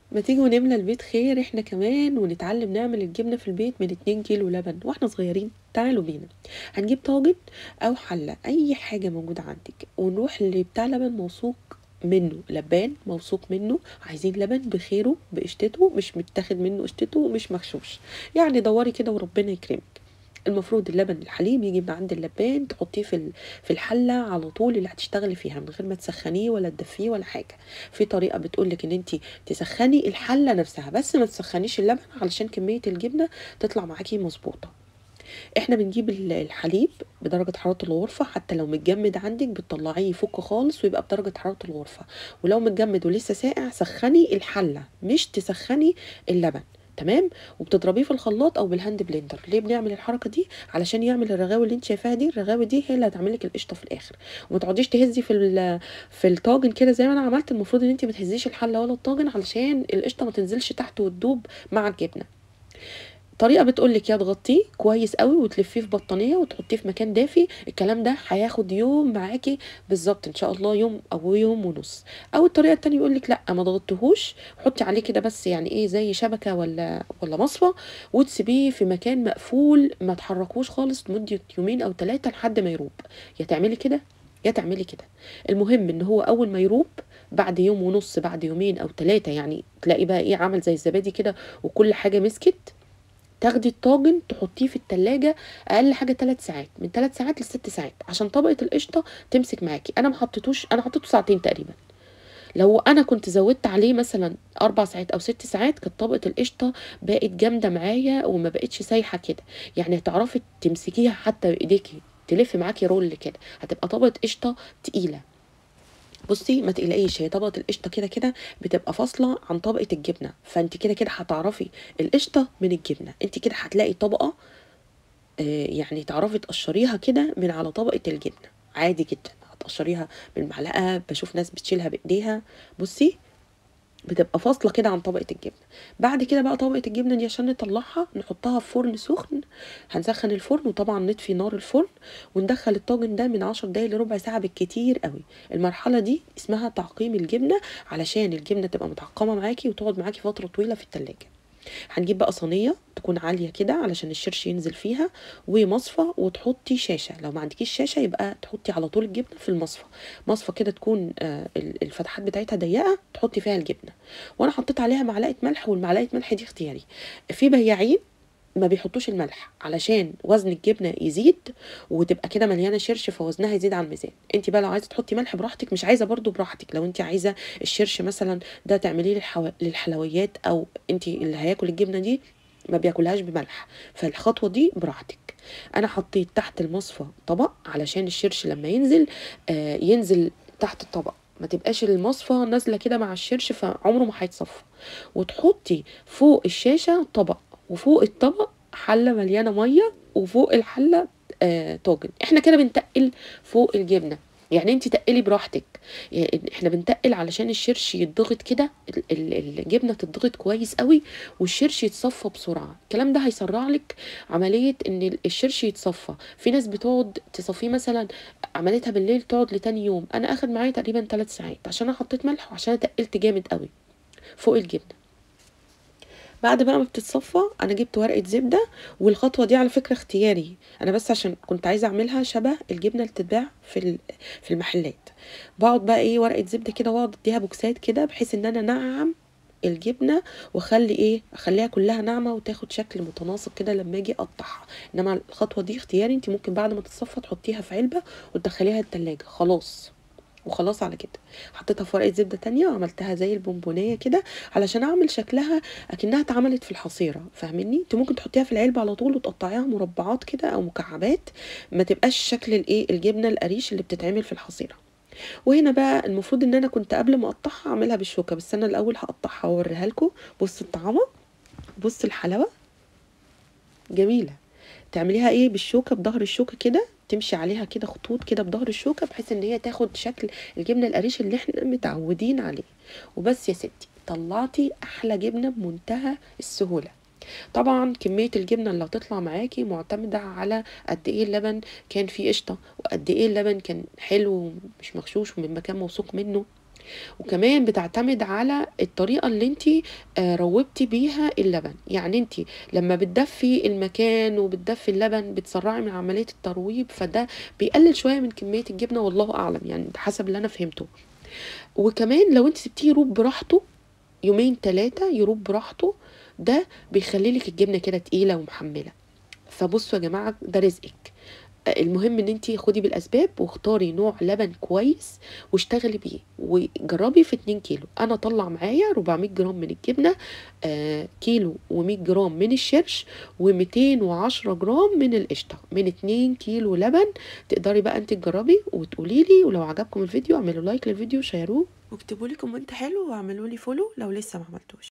ما تيجوا نملى البيت خير احنا كمان ونتعلم نعمل الجبنة في البيت من 2 كيلو لبن واحنا صغيرين تعالوا بينا هنجيب طاجن او حلة اي حاجة موجودة عندك ونروح لبتاع لبن موثوق منه لبان موثوق منه عايزين لبن بخيره بقشتته مش متاخد منه قشتته مش مغشوش يعني دوري كده وربنا يكرمك المفروض اللبن الحليب يجي من عند اللبان تحطيه في ال- في الحله على طول اللي هتشتغلي فيها من غير ما تسخنيه ولا تدفيه ولا حاجه في طريقه بتقولك ان انت تسخني الحله نفسها بس ما تسخنيش اللبن علشان كميه الجبنه تطلع معاكي مظبوطه احنا بنجيب ال- الحليب بدرجة حرارة الغرفة حتى لو متجمد عندك بتطلعيه يفك خالص ويبقى بدرجة حرارة الغرفة ولو متجمد ولسه ساقع سخني الحلة مش تسخني اللبن تمام وبتضربيه في الخلاط او بالهاند بلندر ليه بنعمل الحركه دي علشان يعمل الرغاوي اللي انت شايفاها دي الرغاوي دي هي اللي هتعمل لك القشطه في الاخر وما تقعديش تهزي في ال- في الطاجن كده زي ما انا عملت المفروض ان انت ما تهزيش الحله ولا الطاجن علشان القشطه ما تنزلش تحت وتدوب مع الجبنه طريقه بتقولك يا تغطيه كويس قوي وتلفيه في بطانيه وتحطيه في مكان دافي الكلام ده هياخد يوم معاكي بالظبط ان شاء الله يوم او يوم ونص او الطريقه التانية يقولك لا ما تغطيهوش حطي عليه كده بس يعني ايه زي شبكه ولا ولا مصفى وتسيبيه في مكان مقفول ما تحركوش خالص لمده يومين او ثلاثه لحد ما يروب يا تعملي كده يا تعملي كده المهم ان هو اول ما يروب بعد يوم ونص بعد يومين او ثلاثه يعني تلاقي بقى ايه عمل زي الزبادي كده وكل حاجه مسكت تاخدي الطاجن تحطيه في التلاجة اقل حاجه 3 ساعات من 3 ساعات ل 6 ساعات عشان طبقه القشطه تمسك معاكي انا ما حطيتوش انا حطيته ساعتين تقريبا لو انا كنت زودت عليه مثلا اربع ساعات او ست ساعات كانت طبقه القشطه بقت جامده معايا وما بقتش سايحه كده يعني هتعرفي تمسكيها حتى بايديكي تلف معاكي رول كده هتبقى طبقه قشطه تقيله بصي ما تقلقيش هي طبقه القشطه كده كده بتبقى فاصله عن طبقه الجبنه فانت كده كده هتعرفي القشطه من الجبنه انت كده هتلاقي طبقه آه، يعني تعرفي تقشريها كده من على طبقه الجبنه عادي جدا هتقشريها بالمعلقه بشوف ناس بتشيلها بايديها بصي بتبقى فاصله كده عن طبقه الجبنه بعد كده بقى طبقه الجبنه دي عشان نطلعها نحطها في فرن سخن هنسخن الفرن وطبعا نطفي نار الفرن وندخل الطاجن ده من عشر دقايق لربع ساعه بالكتير قوي المرحله دي اسمها تعقيم الجبنه علشان الجبنه تبقى متعقمه معاكي وتقعد معاكي فتره طويله في التلاجة هنجيب بقى صينيه تكون عاليه كده علشان الشرش ينزل فيها ومصفى وتحطي شاشه لو ما عندكيش شاشه يبقى تحطي على طول الجبنه في المصفى مصفى كده تكون آه، ال- الفتحات بتاعتها ضيقه تحطي فيها الجبنه وانا حطيت عليها معلقه ملح والمعلقه ملح دي اختياري في بياعين ما بيحطوش الملح علشان وزن الجبنه يزيد وتبقى كده مليانه شرش فوزنها يزيد عن الميزان انت بقى لو عايزه تحطي ملح براحتك مش عايزه برضو براحتك لو انت عايزه الشرش مثلا ده تعمليه للحو... للحلويات او انت اللي هياكل الجبنه دي ما بياكلهاش بملح فالخطوه دي براحتك انا حطيت تحت المصفى طبق علشان الشرش لما ينزل آه ينزل تحت الطبق ما تبقاش المصفى نازله كده مع الشرش فعمره ما هيتصفى وتحطي فوق الشاشه طبق وفوق الطبق حله مليانه ميه وفوق الحله آه طاجن احنا كده بنتقل فوق الجبنه يعني انت تقلي براحتك يعني احنا بنتقل علشان الشرش يتضغط كده ال- ال- الجبنه تتضغط كويس قوي والشرش يتصفى بسرعه الكلام ده هيسرع لك عمليه ان الشرش يتصفى في ناس بتقعد تصفيه مثلا عملتها بالليل تقعد لتاني يوم انا اخد معايا تقريبا 3 ساعات عشان انا حطيت ملح وعشان انا تقلت جامد قوي فوق الجبنه بعد بقى ما بتتصفى انا جبت ورقه زبده والخطوه دي على فكره اختياري انا بس عشان كنت عايزه اعملها شبه الجبنه اللي بتتباع في ال- في المحلات بقعد بقى ايه ورقه زبده كده واقعد اديها بوكسات كده بحيث ان انا انعم الجبنه واخلي ايه اخليها كلها ناعمه وتاخد شكل متناسق كده لما اجي اقطعها انما الخطوه دي اختياري انت ممكن بعد ما تتصفى تحطيها في علبه وتدخليها التلاجة خلاص وخلاص على كده حطيتها في ورقه زبده تانية وعملتها زي البونبونيه كده علشان اعمل شكلها اكنها اتعملت في الحصيره فاهمني انت ممكن تحطيها في العلبه على طول وتقطعيها مربعات كده او مكعبات ما تبقاش شكل الايه الجبنه القريش اللي بتتعمل في الحصيره وهنا بقى المفروض ان انا كنت قبل ما اقطعها اعملها بالشوكه بس انا الاول هقطعها واوريها لكم بصوا الطعامه بصوا الحلاوه جميله تعمليها ايه بالشوكه بظهر الشوكه كده تمشي عليها كده خطوط كده بظهر الشوكه بحيث ان هي تاخد شكل الجبنه القريش اللي احنا متعودين عليه وبس يا ستي طلعتي احلى جبنه بمنتهى السهوله طبعا كميه الجبنه اللي هتطلع معاكي معتمده على قد ايه اللبن كان فيه قشطه وقد ايه اللبن كان حلو ومش مغشوش ومن مكان موثوق منه وكمان بتعتمد على الطريقة اللي انت آه، روبتي بيها اللبن يعني انت لما بتدفي المكان وبتدفي اللبن بتسرعي من عملية الترويب فده بيقلل شوية من كمية الجبنة والله أعلم يعني ده حسب اللي أنا فهمته وكمان لو انت سبتيه يروب براحته يومين ثلاثة يروب براحته ده بيخلي لك الجبنة كده تقيلة ومحملة فبصوا يا جماعة ده رزقك المهم ان انت خدي بالاسباب واختاري نوع لبن كويس واشتغلي بيه وجربي في 2 كيلو انا طلع معايا 400 جرام من الجبنه آه كيلو و100 جرام من الشرش و210 جرام من القشطه من 2 كيلو لبن تقدري بقى انت تجربي وتقولي لي ولو عجبكم الفيديو اعملوا لايك للفيديو وشيروه واكتبوا لي كومنت حلو واعملوا لي فولو لو لسه ما عملتوش